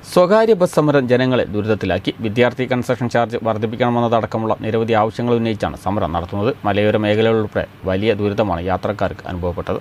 സ്വകാര്യ ബസ് സമരം ജനങ്ങളെ ദുരിതത്തിലാക്കി വിദ്യാർത്ഥി കൺസെഷൻ ചാർജ് വർദ്ധിപ്പിക്കണമെന്നതടക്കമുള്ള നിരവധി ആവശ്യങ്ങൾ ഉന്നയിച്ചാണ് സമരം നടത്തുന്നത് മലയോര മേഖലകളുൾപ്പെടെ വലിയ ദുരിതമാണ് യാത്രക്കാർക്ക് അനുഭവപ്പെട്ടത്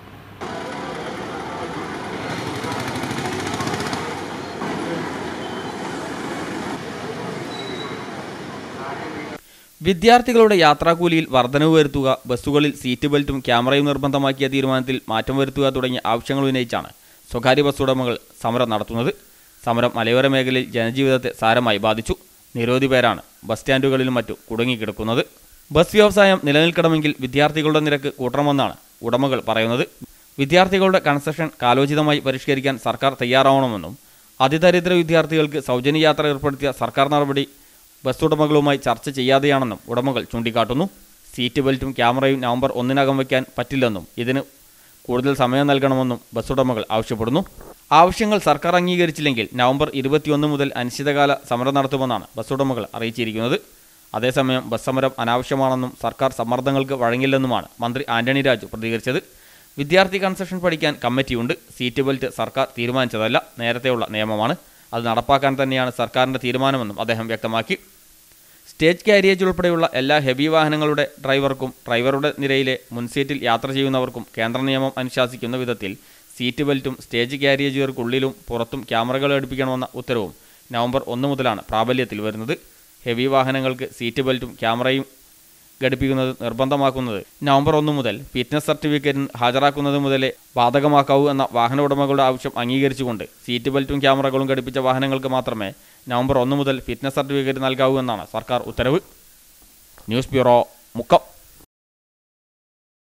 വിദ്യാർത്ഥികളുടെ യാത്രാക്കൂലിയിൽ വർധനവ് വരുത്തുക ബസ്സുകളിൽ സീറ്റ് ബെൽറ്റും ക്യാമറയും നിർബന്ധമാക്കിയ തീരുമാനത്തിൽ മാറ്റം വരുത്തുക തുടങ്ങിയ ആവശ്യങ്ങൾ ഉന്നയിച്ചാണ് സ്വകാര്യ ബസ് ഉടമകൾ സമരം നടത്തുന്നത് സമരം മലയോര മേഖലയിൽ ജനജീവിതത്തെ സാരമായി ബാധിച്ചു നിരവധി പേരാണ് ബസ് സ്റ്റാൻഡുകളിലും മറ്റും കുടുങ്ങിക്കിടക്കുന്നത് ബസ് വ്യവസായം നിലനിൽക്കണമെങ്കിൽ വിദ്യാർത്ഥികളുടെ നിരക്ക് കൂട്ടണമെന്നാണ് ഉടമകൾ പറയുന്നത് വിദ്യാർത്ഥികളുടെ കൺസെഷൻ കാലോചിതമായി പരിഷ്കരിക്കാൻ സർക്കാർ തയ്യാറാവണമെന്നും അതിദരിദ്ര വിദ്യാർത്ഥികൾക്ക് സൗജന്യ യാത്ര ഏർപ്പെടുത്തിയ സർക്കാർ നടപടി ബസ് ഉടമകളുമായി ചർച്ച ചെയ്യാതെയാണെന്നും ഉടമകൾ ചൂണ്ടിക്കാട്ടുന്നു സീറ്റ് ബെൽറ്റും ക്യാമറയും നവംബർ ഒന്നിനകം വയ്ക്കാൻ പറ്റില്ലെന്നും ഇതിന് കൂടുതൽ സമയം നൽകണമെന്നും ബസ് ഉടമകൾ ആവശ്യപ്പെടുന്നു ആവശ്യങ്ങൾ സർക്കാർ അംഗീകരിച്ചില്ലെങ്കിൽ നവംബർ ഇരുപത്തിയൊന്ന് മുതൽ അനിശ്ചിതകാല സമരം നടത്തുമെന്നാണ് ബസ് ഉടമകൾ അറിയിച്ചിരിക്കുന്നത് അതേസമയം ബസ് സമരം അനാവശ്യമാണെന്നും സർക്കാർ സമ്മർദ്ദങ്ങൾക്ക് വഴങ്ങില്ലെന്നുമാണ് മന്ത്രി ആന്റണി രാജു പ്രതികരിച്ചത് വിദ്യാർത്ഥി കൺസെഷൻ പഠിക്കാൻ കമ്മിറ്റിയുണ്ട് സീറ്റ് ബെൽറ്റ് സർക്കാർ തീരുമാനിച്ചതല്ല നേരത്തെയുള്ള നിയമമാണ് അത് നടപ്പാക്കാൻ തന്നെയാണ് സർക്കാരിൻ്റെ തീരുമാനമെന്നും അദ്ദേഹം വ്യക്തമാക്കി സ്റ്റേജ് കാരിയേജ് ഉൾപ്പെടെയുള്ള എല്ലാ ഹെവി വാഹനങ്ങളുടെ ഡ്രൈവർക്കും ഡ്രൈവറുടെ നിരയിലെ മുൻസീറ്റിൽ യാത്ര ചെയ്യുന്നവർക്കും കേന്ദ്ര നിയമം അനുശാസിക്കുന്ന വിധത്തിൽ സീറ്റ് ബെൽറ്റും സ്റ്റേജ് കാരിയേജുകൾക്കുള്ളിലും പുറത്തും ക്യാമറകൾ ഘടിപ്പിക്കണമെന്ന ഉത്തരവും നവംബർ ഒന്ന് മുതലാണ് പ്രാബല്യത്തിൽ വരുന്നത് ഹെവി വാഹനങ്ങൾക്ക് സീറ്റ് ബെൽറ്റും ക്യാമറയും ഘടിപ്പിക്കുന്നത് നിർബന്ധമാക്കുന്നത് നവംബർ ഒന്ന് മുതൽ ഫിറ്റ്നസ് സർട്ടിഫിക്കറ്റിന് ഹാജരാക്കുന്നത് മുതലേ ബാധകമാക്കാവൂ എന്ന വാഹന ഉടമകളുടെ ആവശ്യം അംഗീകരിച്ചുകൊണ്ട് സീറ്റ് ബെൽറ്റും ക്യാമറകളും ഘടിപ്പിച്ച വാഹനങ്ങൾക്ക് മാത്രമേ നവംബർ ഒന്ന് മുതൽ ഫിറ്റ്നസ് സർട്ടിഫിക്കറ്റ് നൽകാവൂ എന്നാണ് സർക്കാർ ഉത്തരവ് ന്യൂസ് ബ്യൂറോ മുക്കം